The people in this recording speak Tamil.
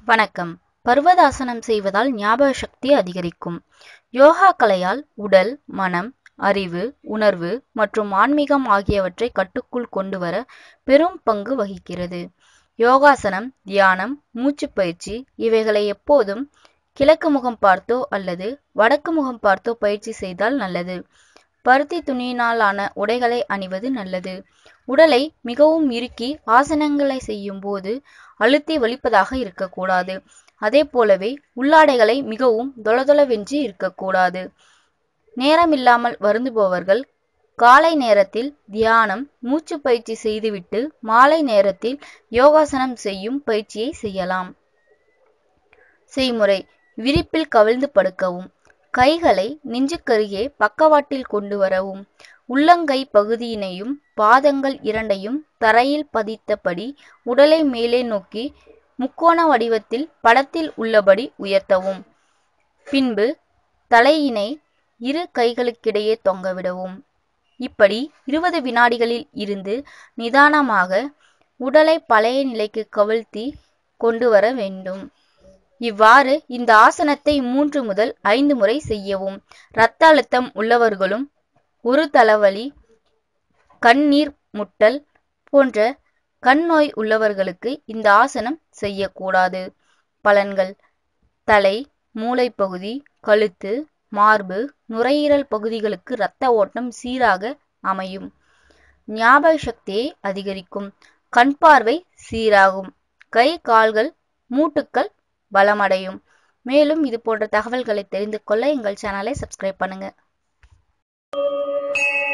வணக்கம் பர்வதாசனம் செய்வதால் ஞாபக சக்தி அதிகரிக்கும் யோகா கலையால் உடல் மனம் அறிவு உணர்வு மற்றும் ஆன்மீகம் ஆகியவற்றை கட்டுக்குள் கொண்டு வர பெரும் பங்கு வகிக்கிறது யோகாசனம் தியானம் மூச்சுப் பயிற்சி இவைகளை எப்போதும் கிழக்கு முகம் பார்த்தோ அல்லது வடக்கு முகம் பார்த்தோ பயிற்சி செய்தால் நல்லது பருத்தி துணியினாலான உடைகளை அணிவது நல்லது உடலை மிகவும் இறுக்கி ஆசனங்களை செய்யும் போது அழுத்தி வலிப்பதாக இருக்கக்கூடாது அதே போலவே உள்ளாடைகளை மிகவும் தொளதொளவென்று இருக்கக்கூடாது நேரமில்லாமல் வருந்துபவர்கள் காலை நேரத்தில் தியானம் மூச்சு பயிற்சி செய்துவிட்டு மாலை நேரத்தில் யோகாசனம் செய்யும் பயிற்சியை செய்யலாம் செய்முறை விரிப்பில் கவிழ்ந்து படுக்கவும் கைகளை நெஞ்சுக்கருகே பக்கவாட்டில் கொண்டு வரவும் உள்ளங்கை பகுதியினையும் பாதங்கள் இரண்டையும் தரையில் பதித்தபடி உடலை மேலே நோக்கி முக்கோண வடிவத்தில் படத்தில் உள்ளபடி உயர்த்தவும் பின்பு தலையினை இரு கைகளுக்கிடையே தொங்கவிடவும் இப்படி இருபது வினாடிகளில் இருந்து நிதானமாக உடலை பழைய நிலைக்கு கவிழ்த்தி கொண்டு வர வேண்டும் இவ்வாறு இந்த ஆசனத்தை மூன்று முதல் ஐந்து முறை செய்யவும் இரத்த அழுத்தம் உள்ளவர்களும் ஒரு தலைவலி கண்ணீர் முட்டல் போன்ற கண் நோய் உள்ளவர்களுக்கு இந்த ஆசனம் செய்யக்கூடாது பலன்கள் தலை மூளைப்பகுதி கழுத்து மார்பு நுரையீரல் பகுதிகளுக்கு இரத்த ஓட்டம் சீராக அமையும் ஞாபக சக்தியை அதிகரிக்கும் கண் பார்வை சீராகும் கை கால்கள் மூட்டுக்கள் பலமடையும் மேலும் இது போன்ற தகவல்களை தெரிந்து கொள்ள எங்கள் சேனலை சப்ஸ்கிரைப் பண்ணுங்க